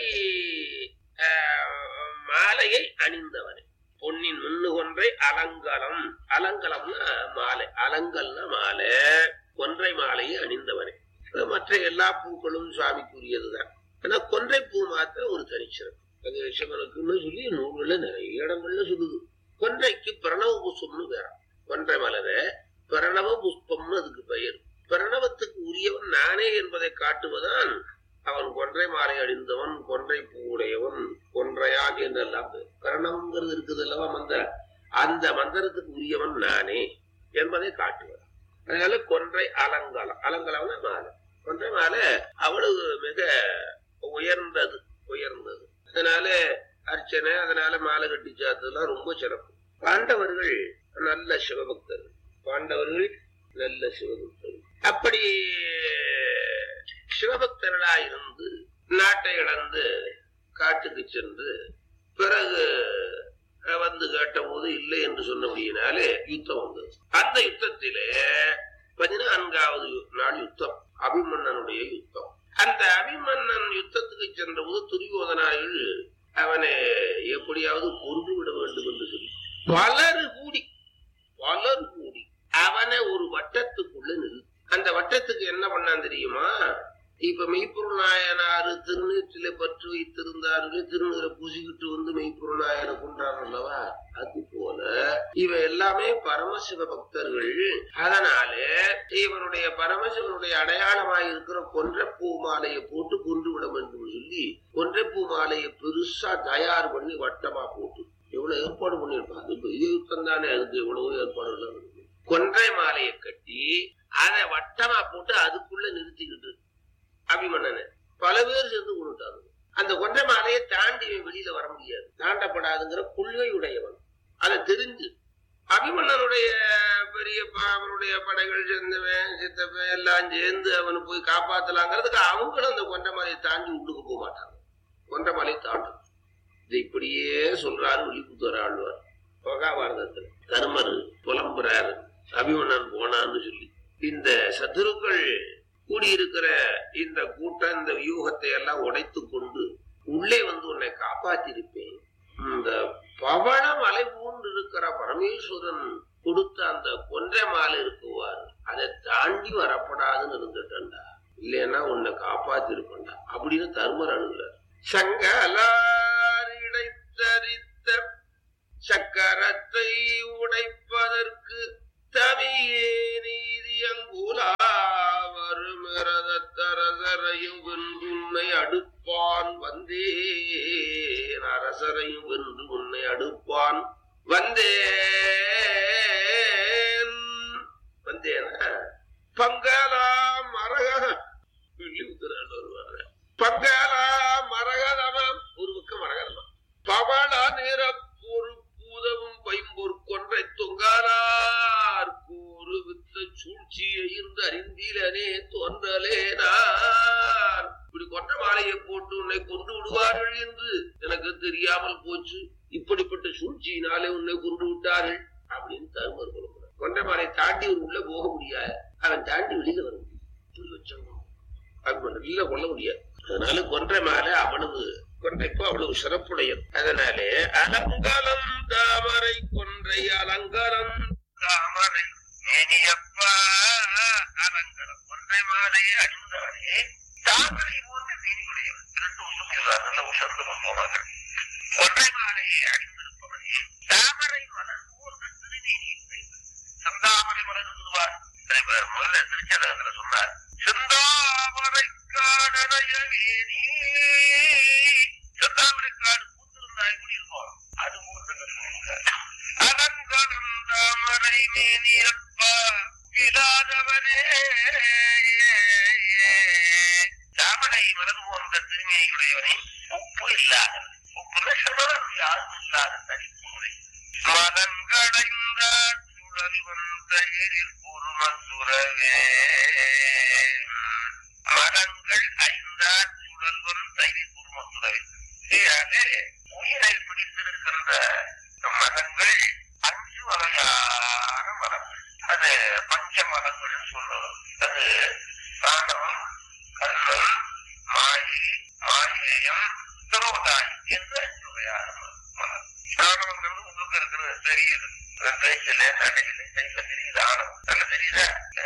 ஆஹ், மாலையை அணிந்தவனே பொன்னின் மின்னு கொன்றை அலங்கலம் அலங்கலம்னா மாலை அலங்கல்னா மாலை கொன்றை மாலையை அணிந்தவனே அது மற்ற எல்லா பூக்களும் சுவாமிக்குரியதுதான் ஆனா கொன்றை பூ மாத்திரம் ஒரு தனிச்சிறப்பு அது சிவனுக்குன்னு சொல்லி நூல்ல நிறைய இடங்கள்ல சொல்லுது கொன்றைக்கு பிரணவ புஷ்பம்னு வேற கொன்றை மலரை பிரணவ புஷ்பம்னு அதுக்கு பெயர் பிரணவத்துக்கு உரியவன் நானே என்பதை காட்டுவதான் அவன் கொன்றை மாலை அணிந்தவன் கொன்றை பூவுடையவன் கொன்றையான் என்றெல்லாம் பேர். பிரணவங்கிறது இருக்குது அல்லவா மந்திரம் அந்த மந்திரத்துக்கு உரியவன் நானே என்பதை காட்டுவன் அதனால கொன்றை அலங்காலம் அலங்காலம்னா மாலை கொன்றை மாலை அவ்வளவு மிக உயர்ந்தது உயர்ந்தது அதனால அர்ச்சனை அதனால மாலை கட்டி சாத்ததெல்லாம் ரொம்ப சிறப்பு பாண்டவர்கள் நல்ல சிவபக்தர்கள் பாண்டவர்கள் நல்ல சிவபக்தர்கள் அப்படி சிவபக்தர்களா இருந்து நாட்டை இழந்து காட்டுக்கு சென்று பிறகு அஹ், வந்து கேட்டபோது இல்லை என்று சொன்னபடியினாலே யுத்தம் வந்தது அந்த யுத்தத்திலே பதினான்காவது நாள் யுத்தம் அபிமன்னனுடைய யுத்தம் அந்த அபிமன்னன் யுத்தத்துக்கு சென்றபோது துரியோதனார்கள் அவனை எப்படியாவது கொன்று விட வேண்டும் என்று சொல்லி பலர் கூடி பலர் கூடி அவனை ஒரு வட்டத்துக்குள்ள நிறுத்தி அந்த வட்டத்துக்கு என்ன பண்ணான் தெரியுமா இப்ப மெய்ப்பொருள் நாயனாரு திருநீற்றில பற்று வைத்திருந்தார்கள் திருநீரை பூசிக்கிட்டு வந்து மெய்ப்பொருள் நாயனை கொண்டாடுற அல்லவா அது போல இவ எல்லாமே பரமசிவ பக்தர்கள் அதனாலே இவனுடைய பரமசிவனுடைய அடையாளமாய் இருக்கிற கொன்றைப்பூ மாலையை போட்டு கொன்று விட வேண்டும் சொல்லி கொன்றைப்பூ மாலையை பெருசா தயார் பண்ணி வட்டமா போட்டு எவ்வளவு ஏற்பாடு பண்ணிருப்பான் அது பெரிய யுத்தம் தானே அதுக்கு எவ்வளவு ஏற்பாடு எல்லாம் இருக்கு. கொன்றை மாலையை கட்டி அதை வட்டமா போட்டு அதுக்குள்ள நிறுத்திக்கிட்டு அபிமன்னனை பல பேர் சேர்ந்து கொண்டுட்டாங்க அந்த கொன்றை மாலையை தாண்டி இவன் வெளியில வர முடியாது தாண்டப்படாதுங்கிற கொள்கை உடையவன் அதை தெரிஞ்சு அபிமன்னனுடைய பெரிய ப- அவனுடைய படைகள் சேர்ந்தவன் சித்தப்பன் எல்லாம் சேர்ந்து அவனை போய் காப்பாத்தலாங்கிறதுக்கு அவங்களும் அந்த கொன்றை மாலையை தாண்டி உள்ளுக்கு போக மாட்டாங்க கொன்றை மாலையை தாண்டும் இது இப்படியே சொல்றாரு வெளிப்புத்தர் ஆழ்வார் மகாபாரதத்துல தர்மர் புலம்புறாரு அபிமன்னன் போனான்னு சொல்லி இந்த சத்துருக்கள் கூடியிருக்கிற இந்த கூட்டம் இந்த வியூகத்தை எல்லாம் உடைத்து கொண்டு உள்ளே வந்து உன்னை காப்பாத்திருப்பேன் இந்த பவள மலை போன்று இருக்கிற பரமேஸ்வரன் கொடுத்த அந்த கொன்றை மாலை இருக்குவார் அதை தாண்டி வரப்படாதுன்னு இருந்துட்டா இல்லைன்னா உன்னை காப்பாத்திருப்பேன்டா அப்படின்னு தர்மர் அணுகிறார் சங்கலார் இடைத்தரித்த சக்கரத்தை உடைப்பதற்கு தமியே நீதி அங்குலாவருமிரதரசரையும் வென்று உன்னை அடுப்பான் வந்தேன் அரசரையும் வென்று உன்னை அடுப்பான் வந்தேன் வந்தேனா பங்கலா மரக சொல்லி உத்தரவு வருவாங்க பங்கலா மரகதமாம் ஒரு பக்கம் மரகதமா பவள நிற ஒரு பூதவும் பைம்பொற் கொன்றை தொங்கானார் கூறு வித்த சூழ்ச்சியை இருந்து அறிந்தீலனே தோன்றலே நான் இப்படி கொன்ற மாலையை போட்டு உன்னை கொண்டு விடுவார்கள் என்று எனக்கு தெரியாமல் போச்சு இப்படிப்பட்ட சூழ்ச்சியினாலே உன்னை கொண்டு விட்டார்கள் அப்படின்னு தருமர் சொல்லுகிறார் கொன்ற மாலை தாண்டி ஒரு உள்ள போக முடியாது அவன் தாண்டி வெளியில வர முடியும் இப்படி வச்சாங்க அது இல்ல கொள்ள முடியாது அதனால கொன்றை மாலை அவ்வளவு கொன்றைப்பு அவ்வளவு சிறப்புடையது அதனாலே அலங்கலம் தாமரை கொன்றை அலங்கலம் தாமரை மேனியப்பா அலங்கலம் கொன்றை கொன்றை மாலையை அணிந்தவனே தாமரை போன்ற தேனியுடையவன் இரண்டு உசுக்கிறார் நல்ல உசர்ந்து போவாங்க கொன்றை மாலையை அணிந்திருப்பவனே தாமரை மலர் போன்ற திருநீர் செந்தாமரை மலர் இருக்குதுவார் முதல்ல திருச்சதகத்துல சொன்னார் செந்தாமரை காடனைய வேணி செந்தாமரை காடு பூத்திருந்தா எப்படி இருக்கும் அது போன்ற அலங்கரம் தாமரை மேனியப்பா இல்லாதவனே தாமரை மலர் போன்ற திருமையுடையவனே உப்பு இல்லாத உப்பு சிவன் யாரும் இல்லாத தனிப்புரை மதங்கடைந்த சுழல் வந்த எழில் பொறுமத்துறவே மதங்கள் ஐந்தார் சுழல் வந்த எழில் பொறுமத்துறவே இதனாலே உயிரை பிடித்திருக்கின்ற மதங்கள் அஞ்சு வகையான மதங்கள் அது பஞ்ச மதங்கள் சொல்லுவோம் அது சாணவம் கல்வம் மாயை மாயேயம் துரோதாய் என்று அஞ்சு வகையான மதம் சாணவங்கிறது உங்களுக்கு இருக்கிறது தெரியுது பேச்சில நடையில கையில தெரியுது ஆணவம் நல்ல தெரியுதா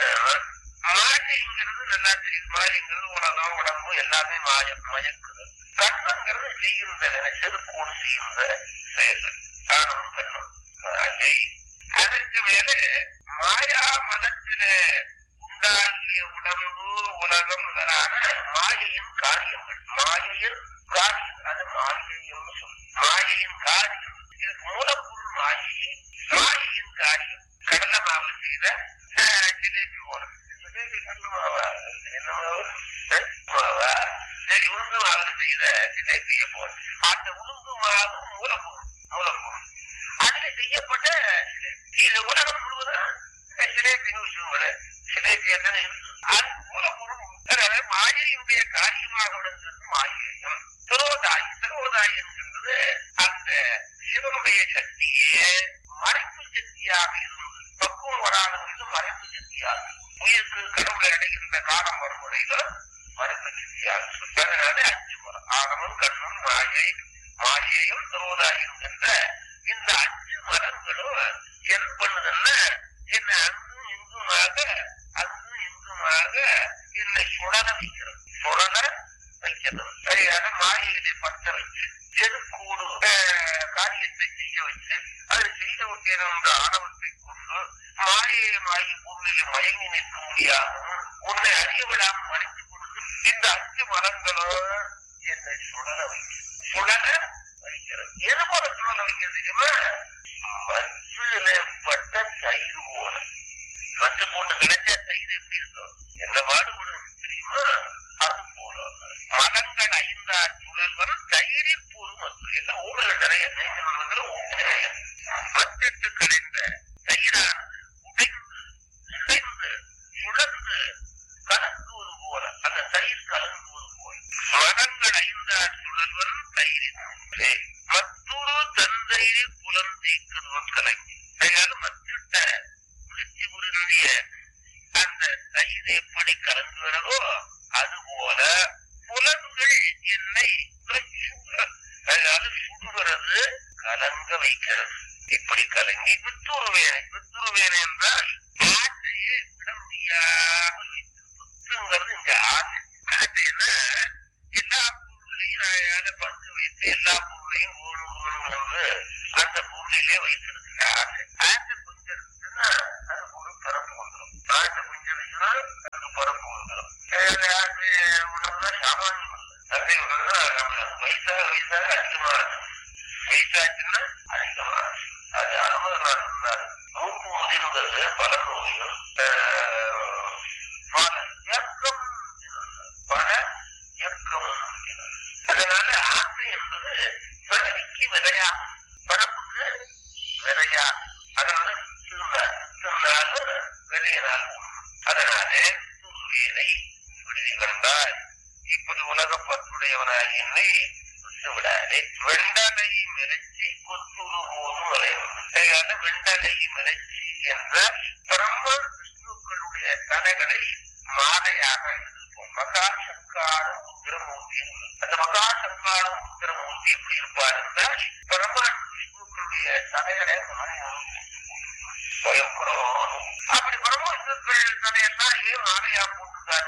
மாயைங்கிறது நல்லா தெரியுது மாயங்கிறது உலகம் உடம்பு எல்லாமே மாயம் மயக்குது கண்ணங்கிறது செய்கின்ற செருக்கோடு செய்கின்ற செயல்கள் ஆணவம் கண்ணம் மாயை அதற்கு மேலே மாயா மதத்திலே உண்டாகிய உடம்பு உலகம் முதலான மாயையின் காரியங்கள் மாயையின் காரியம் அது மாயையும் சொல்லு மாயையின் காரியம் இதுக்கு மூலப்பொருள் மாயை மாயையின் காரியம் கடலை மாவு செய்த ஜிலேபி போல ஜிலேபி கடலை மாவா என்ன மாவு மாவா சரி உளுந்து மாவு செய்த ஜிலேபியை போல அந்த உளுந்து மாவு மூலப்பொருள் மூலப்பொருள் அதுல செய்யப்பட்ட இது உலகம் முழுவதும் சிலேபின்னு வச்சுக்கோங்களேன் சிலேபி எத்தனை இருக்கு அது மூலப்பொருள் அதாவது மாயையுடைய காரியமாக விளங்குகிறது மாயேயம் திரோதாய் திரோதாய் என்கின்றது அந்த சிவனுடைய சக்தியே மறைப்பு சக்தியாக இருந்தது பக்குவம் வராதவர்களுக்கு மறைப்பு சக்தியாக உயிருக்கு கடவுளை அடைகின்ற காலம் வரும் வரையிலும் மறைப்பு சக்தியாக அதனால அஞ்சு மரம் ஆகமம் கண்ணும் மாயை மாயையும் திரோதாய் என்கின்ற இந்த அஞ்சு மரங்களும் என்ன பண்ணுதுன்னா என்ன அங்கும் இங்குமாக அங்கும் இங்குமாக என்னை சுழல வைக்கிறது சுழல வைக்கிறது சரியாக மாயையிலே பற்ற வச்சு செருக்கூடு காரியத்தை செய்ய வச்சு அது செய்த விட்டேன் என்ற ஆணவத்தை கொண்டு மாயையை மாயி பொருளில் மயங்கி நிற்க முடியாமல் உன்னை அறிய விடாமல் மறைத்து கொடுத்து இந்த அஞ்சு மரங்களும் என்னை சுழல வைக்கிறது சுழல வைக்கிறது எது போல சுழல வைக்கிறது தெரியுமா மச்சில பட்ட தயிர் போல மச்சு போட்டு கிடைச்ச தயிர் எப்படி இருக்கும் எந்த பாடுபடும் தெரியுமா அது போல மதங்கள் ஐந்தார் சுழல்வன் தயிரில் பொறுமத்து எல்லாம் ஊழல் நிறைய நேசங்கள் மத்திட்டு கலைந்த தயிரானது உடைந்து சிதைந்து சுழந்து கலங்குவது போல அந்த தயிர் கலங்குவது போல மதங்கள் ஐந்தார் சுழல்வன் தயிரின் முன்பே மற்றொரு தந்தையில் புலந்தீக்குவன் கலங்கி அதனால மத்திட்ட குளிர்ச்சி புரிந்திய அந்த தயிர் எப்படி கலங்குகிறதோ அதுபோல புலன்கள் என்னை அதனால சுடுகிறது கலங்க வைக்கிறது இப்படி கலங்கி வித்துருவேன் வித்துருவேன் என்றால் ஆசையை விட முடியாமல் வித்துங்கிறது இங்க ஆசை ஆசைன்னா எல்லா பொருளையும் நான் பங்கு வைத்து எல்லா பொருளையும் வேணும் வேணும் என்று அந்த பொருளிலே வைத்திருக்கிற ஆசை ஆசை கொஞ்சம் இருந்துச்சுன்னா அது ஒரு பரப்பு வந்துடும் ஆசை கொஞ்சம் வச்சுன்னா அதுக்கு பரப்பு வந்துடும் ஆசை உணவுதான் சாமானியம் இல்லை அதே உணவுதான் நம்ம வயசாக வயசாக அதிகமாக வயசாச்சுன்னா அதிகமாக அது அனுமதி சொன்னார் மூக்கு முதிர்ந்தது பல நோயும் பல இயக்கம் பல இயக்கம் அதனால ஆசை என்பது பிறவிக்கு விதையா பரப்புக்கு விதையா அதனால திருந்தாலும் விதையினால் அதனாலே சூரியனை விடுதி கண்டால் இப்போது உலக பற்றுடையவனாக என்னை விட்டு விடாதே வெண்டனை மிரட்சி கொத்துரு போதும் விளையாது வெண்டனை மிரட்சி என்ற பிரம்ம விஷ்ணுக்களுடைய தலைகளை மாலையாக இருப்போம் மகா சங்கார உத்திரமூர்த்தி அந்த மகா சங்கார உத்திரமூர்த்தி எப்படி இருப்பார் என்றால் பிரம்ம விஷ்ணுக்களுடைய தலைகளை மாலையாக அப்படி பிரம்ம விஷ்ணுக்கள் தலையெல்லாம் ஏன் மாலையா போட்டுருக்காரு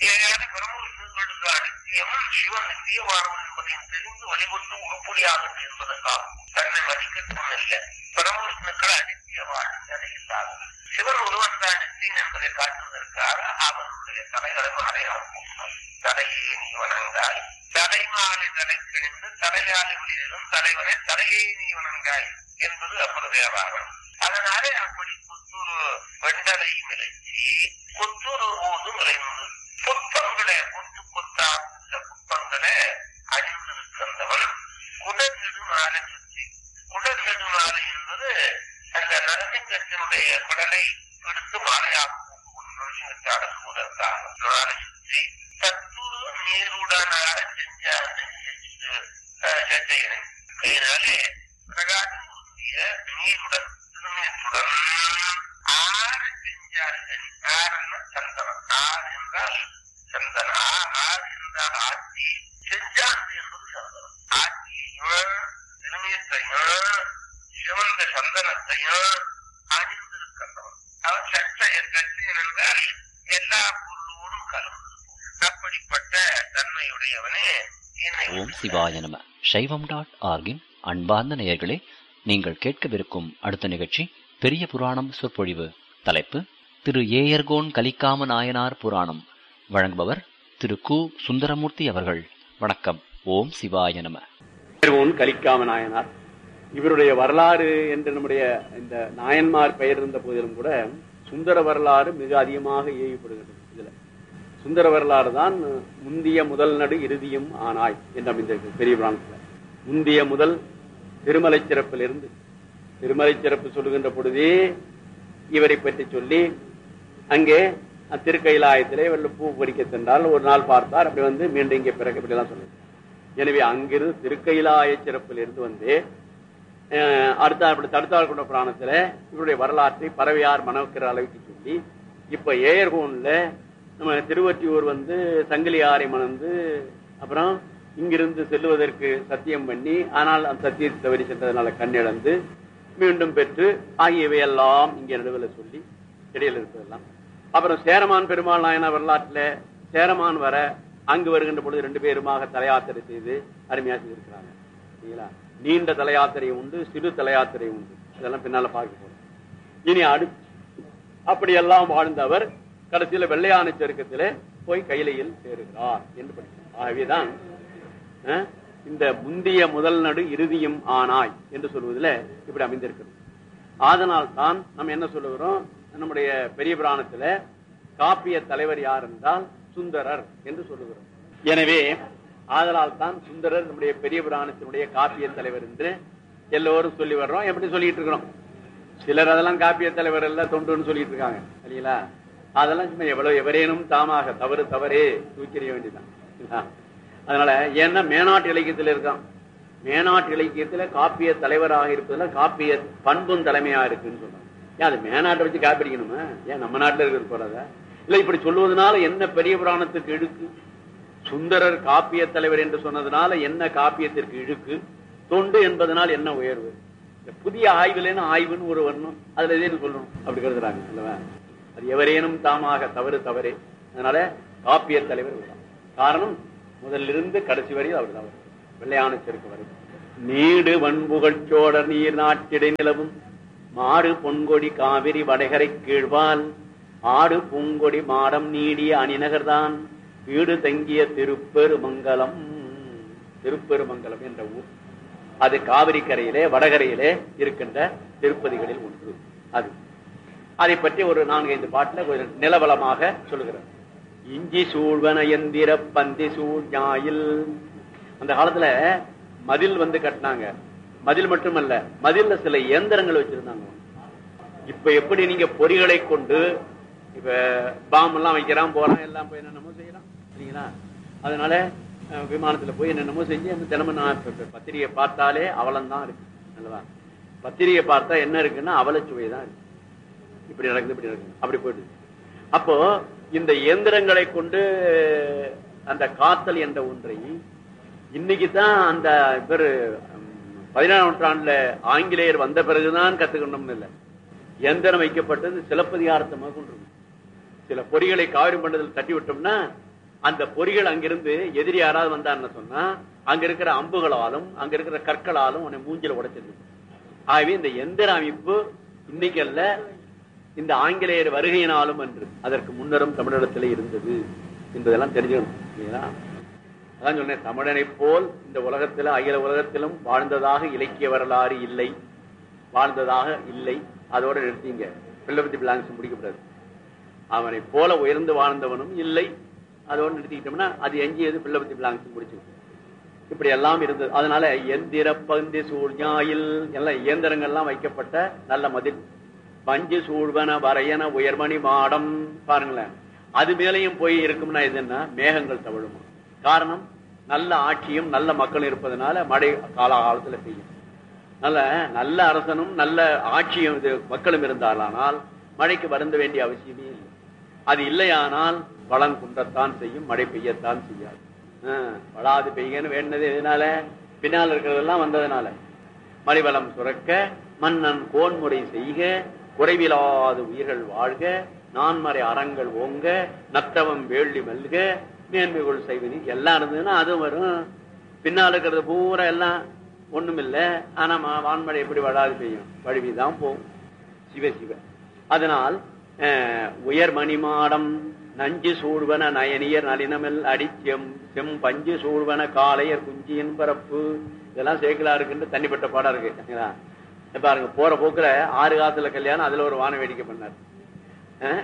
ஏழையான பிரம்மவிஷ்ணுக்களுக்கு அனித்தியமும் சிவன் நித்தியமானவன் என்பதையும் தெரிந்து வழிபட்டு உருப்படியாக என்பதற்காக தன்னை மதிக்கட்டும் இல்லை பிரம்மவிஷ்ணுக்கள் அனித்தியவாள் இல்லாத சிவன் ஒருவன் தான் நித்தியன் என்பதை காட்டுவதற்காக அவனுடைய தலைகளை அடையாளம் போட்டார் தலையே நீ வணங்காய் தலைமாலை தலை கிழிந்து தலையாலை வெளியிலும் தலைவனை தலையே நீ வணங்காய் என்பது அப்புறதேவாரம் அதனாலே அப்படி புத்தூர் வெண்டலை மிளைச்சி புத்தூர் போது விளைந்து புத்தங்களை கொத்து கொத்தா உள்ள புத்தங்களை அணிந்திருக்கின்றவன் குடல் நெடுமாலை சுற்றி குடல் நெடுமாலை என்பது அந்த நரசிங்கத்தினுடைய குடலை எடுத்து மாலையாக நரசிங்கத்தை அடக்குவதற்காக மாலை சுற்றி தத்துரு நீருடனாக செஞ்சார் செஞ்சையனை இதனாலே பிரகாசம் பொருந்திய நீருடன் திருநீற்றுடன் ஆறு செஞ்சார்கள் ஆறுன்னா சந்தனம் ஆறு என்றால் சந்தன ஆறு என்றால் ஆட்சி செஞ்சாந்து என்பது சந்தனம் ஆட்சியையும் திருநீற்றையும் சிவந்த சந்தனத்தையும் அணிந்திருக்கின்றவன் அவன் சட்டையன் கட்சியன் என்றால் எல்லா பொருளோடும் கலந்திருக்கும் அப்படிப்பட்ட தன்மையுடையவனே என்னை ஓம் சிவாய நம சைவம் டாட் ஆர்கின் அன்பார்ந்த நேயர்களே நீங்கள் கேட்கவிருக்கும் அடுத்த நிகழ்ச்சி பெரிய புராணம் சொற்பொழிவு தலைப்பு திரு ஏயர்கோன் கலிக்காம நாயனார் புராணம் வழங்குபவர் திரு கு சுந்தரமூர்த்தி அவர்கள் வணக்கம் ஓம் சிவாய நம உன் கலிக்காம நாயனார் இவருடைய வரலாறு என்று நம்முடைய இந்த நாயன்மார் பெயர் இருந்த போதிலும் கூட சுந்தர வரலாறு மிக அதிகமாக ஏவிப்படுகிறது இதுல சுந்தர வரலாறு தான் முந்திய முதல் நடு இறுதியும் ஆனாய் என்று அமைந்திருக்கு பெரிய புராணத்துல முந்திய முதல் திருமலை சிறப்பிலிருந்து திருமலை சிறப்பு சொல்லுகின்ற பொழுதே இவரை பற்றி சொல்லி அங்கே திருக்கைலாயத்திலே வெள்ள பூ பறிக்க சென்றால் ஒரு நாள் பார்த்தார் அப்படி வந்து மீண்டும் இங்கே பிறக்க இப்படி எல்லாம் சொன்னது எனவே அங்கிருந்து திருக்கைலாய சிறப்பிலிருந்து வந்து அஹ், அடுத்த அப்படி தடுத்தாள் கொண்ட புராணத்துல இவருடைய வரலாற்றை பறவையார் மணக்கிற அளவுக்கு சொல்லி இப்ப ஏயர்கோன்ல நம்ம திருவற்றியூர் வந்து சங்கிலியாரை மணந்து அப்புறம் இங்கிருந்து செல்லுவதற்கு சத்தியம் பண்ணி ஆனால் அந்த சத்தியத்தை தவறி சென்றதனால கண்ணிழந்து மீண்டும் பெற்று ஆகியவை எல்லாம் இங்கே நடுவில் சொல்லி இடையில இருப்பதெல்லாம் அப்புறம் சேரமான் பெருமாள் நாயனார் வரலாற்றுல சேரமான் வர அங்கு வருகின்ற பொழுது ரெண்டு பேருமாக தலையாத்திரை செய்து அருமையா செய்திருக்கிறாங்க சரிங்களா நீண்ட தலையாத்திரை உண்டு சிறு தலையாத்திரை உண்டு இதெல்லாம் பின்னால பார்க்க போறோம் இனி அடுத்து அப்படியெல்லாம் வாழ்ந்தவர் கடைசியில வெள்ளையான செருக்கத்திலே போய் கையிலையில் சேருகிறார் என்று படிக்கிறோம் ஆகவேதான் அஹ், இந்த முந்திய முதல் நடு இறுதியும் ஆனாய் என்று சொல்வதில் இப்படி அமைந்திருக்கிறது அதனால் தான் நம்ம என்ன சொல்லுகிறோம் நம்முடைய பெரிய புராணத்துல காப்பிய தலைவர் யார் என்றால் சுந்தரர் என்று சொல்லுகிறோம் எனவே ஆதலால் தான் சுந்தரர் நம்முடைய பெரிய புராணத்தினுடைய காப்பிய தலைவர் என்று எல்லோரும் சொல்லி வர்றோம் எப்படி சொல்லிட்டு இருக்கிறோம் சிலர் அதெல்லாம் காப்பிய தலைவர் எல்லாம் தொண்டுன்னு சொல்லிட்டு இருக்காங்க இல்லைங்களா அதெல்லாம் சும்மா எவ்வளவு எவரேனும் தாமாக தவறு தவறே தூக்கிறிய வேண்டியதான் சரிங்களா? அதனால ஏன்னா மேனாட்டு இலக்கியத்தில் இருக்கான் மேனாட்டு இலக்கியத்துல காப்பிய தலைவராக இருப்பதுல காப்பிய பண்பும் தலைமையா இருக்குன்னு சொல்றாங்க ஏன் அது மேனாட்டை வச்சு காப்பிடிக்கணுமா ஏன் நம்ம நாட்டுல இருக்கிறது போறதா இல்ல இப்படி சொல்லுவதனால என்ன பெரிய புராணத்துக்கு இழுக்கு சுந்தரர் காப்பிய தலைவர் என்று சொன்னதுனால என்ன காப்பியத்திற்கு இழுக்கு தொண்டு என்பதனால் என்ன உயர்வு இந்த புதிய ஆய்வுலன்னு ஆய்வுன்னு ஒரு வரணும் அதுல எதேன்னு சொல்லணும் அப்படி கருதுறாங்க அல்லவா அது எவரேனும் தாமாக தவறு தவறே அதனால காப்பிய தலைவர் இவர்தான். காரணம் முதலிருந்து கடைசி வரையில் அவர் தான் வெள்ளையான செருக்கு வரை நீடு வன்புகழ் சோழர் நீர் நாட்டிடை நிலவும் மாடு பொன்கொடி காவிரி வடகரை கீழ்வால் ஆடு பூங்கொடி மாடம் நீடிய அணிநகர்தான் வீடு தங்கிய திருப்பெருமங்கலம் திருப்பெருமங்கலம் என்ற ஊர் அது காவிரி கரையிலே வடகரையிலே இருக்கின்ற திருப்பதிகளில் ஒன்று அது அதை பற்றி ஒரு நான்கு ஐந்து பாட்டுல கொஞ்சம் நிலவலமாக சொல்லுகிறார் இஞ்சி சூழ்வன எந்திர பந்தி சூழ் ஞாயில் அந்த காலத்துல மதில் வந்து கட்டினாங்க மதில் மட்டுமல்ல மதில்ல சில இயந்திரங்கள் வச்சிருந்தாங்க இப்ப எப்படி நீங்க பொறிகளை கொண்டு இப்ப பாம் எல்லாம் வைக்கிறான் போறான் எல்லாம் போய் என்னென்னமோ செய்யலாம் சரிங்களா அதனால அஹ், விமானத்துல போய் என்னென்னமோ செஞ்சு அந்த தினமும் நான் இப்ப- இப்ப பத்திரிகை பார்த்தாலே அவலம்தான் இருக்கு அல்லவா பத்திரிகை பார்த்தா என்ன இருக்குன்னா அவலச்சுவை தான் இருக்கு இப்படி நடக்குது இப்படி நடக்குது அப்படி போயிடுது அப்போ இந்த இயந்திரங்களை கொண்டு அந்த காத்தல் என்ற ஒன்றை இன்னைக்கு தான் அந்த பேரு பதினேழாம் நூற்றாண்டுல ஆங்கிலேயர் வந்த பிறகுதான் கத்துக்கணும்னு இல்லை எந்திரம் வைக்கப்பட்டது சிலப்பதிகாரத்தை கொண்டு சில பொறிகளை காவிரி மண்டலத்தில் தட்டி விட்டோம்னா அந்த பொறிகள் அங்கிருந்து எதிரி யாராவது வந்தான்னு சொன்னா அங்க இருக்கிற அம்புகளாலும் அங்க இருக்கிற கற்களாலும் உன்னை மூஞ்சில உடைச்சிருது ஆகவே இந்த எந்திர அமைப்பு இன்னைக்கு அல்ல இந்த ஆங்கிலேயர் வருகையினாலும் என்று அதற்கு முன்னரும் தமிழிடத்துல இருந்தது என்பதெல்லாம் தெரிஞ்சுக்கணும் இல்லைங்களா அதான் சொன்னேன் தமிழனை போல் இந்த உலகத்துல அகில உலகத்திலும் வாழ்ந்ததாக இலக்கிய வரலாறு இல்லை வாழ்ந்ததாக இல்லை அதோட நிறுத்திங்க பிள்ளை பிளாங்ஸ் முடிக்கப்படாது அவனை போல உயர்ந்து வாழ்ந்தவனும் இல்லை அதோடு நிறுத்திக்கிட்டோம்னா அது எஞ்சியது பிள்ளை பிளாங்ஸ் முடிச்சிருக்கு இப்படி எல்லாம் இருந்தது அதனால எந்திர பந்தி சூழ் ஞாயில் எல்லாம் இயந்திரங்கள்லாம் வைக்கப்பட்ட நல்ல மதில் பஞ்சு சூழ்வன வரையன உயர்மணி மாடம் பாருங்களேன் அது மேலையும் போய் இருக்கும்னா எதுன்னா மேகங்கள் தவழுமா காரணம் நல்ல ஆட்சியும் நல்ல மக்களும் இருப்பதனால மழை காலகாலத்துல பெய்யும் நல்ல நல்ல அரசனும் நல்ல ஆட்சியும் இது மக்களும் இருந்தாலானால் மழைக்கு வருந்த வேண்டிய அவசியமே இல்லை அது இல்லையானால் வளம் குன்றத்தான் செய்யும் மழை பெய்யத்தான் செய்யாது ஆஹ், வளாது பெய்யன்னு வேண்டது எதனால பின்னால் இருக்கிறதெல்லாம் வந்ததுனால மலிவளம் சுரக்க மன்னன் கோன்முறை செய்க குறைவிலாது உயிர்கள் வாழ்க நான்மறை அறங்கள் ஓங்க நத்தவம் வேள்வி மல்க மேன்மைகள் செய்வது எல்லாம் இருந்ததுன்னா அதுவும் வரும் பின்னால் இருக்கிறது பூரா எல்லாம் ஒண்ணுமில்ல ஆனா மா- வான்மழை எப்படி வளாது பெய்யும் வழுவிதான் போகும் சிவ சிவ அதனால் அஹ், உயர் மணிமாடம் நஞ்சு சூழ்வன நயனியர் நளினமெல் அடிச்செம் செம் பஞ்சு சூழ்வன காளையர் குஞ்சியின் பரப்பு இதெல்லாம் சேக்கலா இருக்குன்னு தண்ணிப்பட்ட பாடம் இருக்கு சரிங்களா? இப்ப பாருங்க போற போக்குல ஆறு காசுல கல்யாணம் அதுல ஒரு வான வேடிக்கை பண்ணார் அஹ்,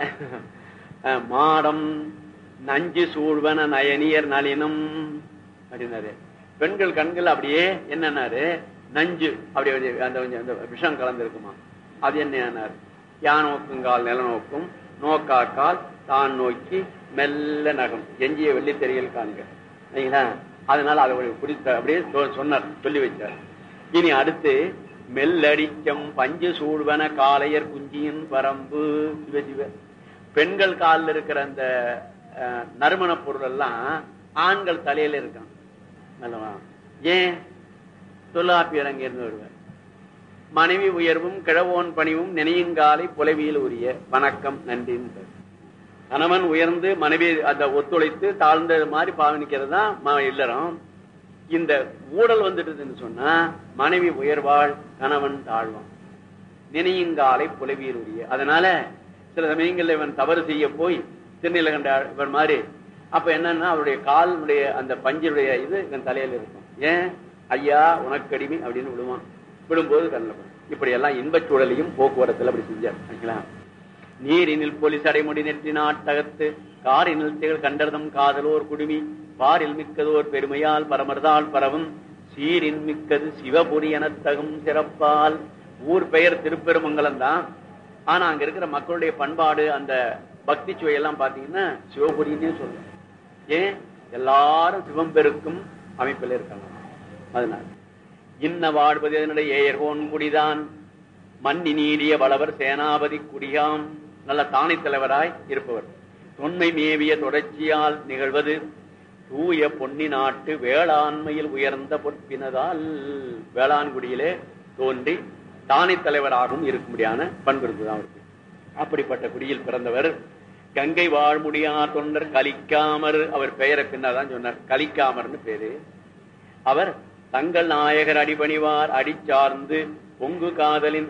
அஹ், மாடம் நஞ்சு சூழ்வன நயனியர் நளினம் அப்படின்னாரு பெண்கள் கண்கள் அப்படியே என்னன்னாரு நஞ்சு அப்படி கொஞ்சம் அந்த கொஞ்சம் அந்த விஷம் கலந்துருக்குமா அது என்ன யானோக்குங்கால் நில நோக்கும் நோக்காக்கால் தான் நோக்கி மெல்ல நகம் எஞ்சிய வெள்ளித்தெறியல் காண்க சரிங்களா அதனால அதை ஒரு குறித்த அப்படியே சொ- சொன்னார் சொல்லி வச்சார் இனி அடுத்து மெல்லடிச்சம் பஞ்சு சூழ்வன காளையர் குஞ்சியின் பரம்பு சிவ சிவ பெண்கள் காலில் இருக்கிற அந்த அஹ், நறுமணப் பொருள் எல்லாம் ஆண்கள் தலையில இருக்கான் நல்லவா ஏன் தொல்லாப்பியர் அங்கிருந்து வருவார் மனைவி உயர்வும் கிழவோன் பணிவும் நினையுங்காலை புலவியில் உரிய வணக்கம் நன்றின்னு கணவன் உயர்ந்து மனைவி அந்த ஒத்துழைத்து தாழ்ந்த மாதிரி பாவனிக்கிறது தான் ம- இல்லறம் இந்த ஊழல் வந்துட்டுதுன்னு சொன்னா மனைவி உயர்வாள் கணவன் தாழ்வான் நினையுங்காலை புலவியில் உரிய அதனால சில சமயங்கள்ல இவன் தவறு செய்ய போய் திருநீலகண்ட இவன் மாதிரி அப்ப என்னன்னா அவருடைய காலுடைய அந்த பஞ்சினுடைய இது இவன் தலையில இருக்கும் ஏன் ஐயா உனக்கடிமை அப்படின்னு விடுவான் விடும்போது கண்ணில் படும். இப்படி எல்லாம் இன்பச் சூழலையும் போக்குவரத்துல அப்படி செஞ்சார் சரிங்களா நீரினில் போலீஸ் அடைமுடி நெற்றி நாட்டகத்து காரினில் திகழ் கண்டர்தம் காதலோர் குடுமி பாரில் மிக்கதோர் பெருமையால் பரமர்தால் பரவும் சீரின் மிக்கது சிவபுரி எனத்தகும் சிறப்பால் ஊர் பெயர் திருப்பெருமங்கலம் தான் ஆனா அங்க இருக்கிற மக்களுடைய பண்பாடு அந்த பக்தி சுவையெல்லாம் பாத்தீங்கன்னா சிவபுரின்னே சொல்லும் ஏன் எல்லாரும் சிவம் பெருக்கும் அமைப்பில் இருக்காங்க அதனால இன்ன வாழ்வது அதனுடைய ஏயர்கோன் குடிதான் மன்னி நீடிய வளவர் சேனாபதி குடியாம் நல்ல தானை தலைவராய் இருப்பவர் தொன்மை மேவிய தொடர்ச்சியால் நிகழ்வது தூய பொன்னி நாட்டு வேளாண்மையில் உயர்ந்த பொற்பினதால் வேளாண்குடியிலே தோன்றி தானை தலைவராகவும் இருக்கும்படியான பண்பு இருந்ததுதான் அவருக்கு அப்படிப்பட்ட குடியில் பிறந்தவர் கங்கை வாழ்முடியார் தொண்டர் கலிக்காமர் அவர் பெயரை பின்னதான் சொன்னார் கலிக்காமர்னு பேரு அவர் தங்கள் நாயகர் அடிபணிவார் அடிச்சார்ந்து பொங்கு காதலின்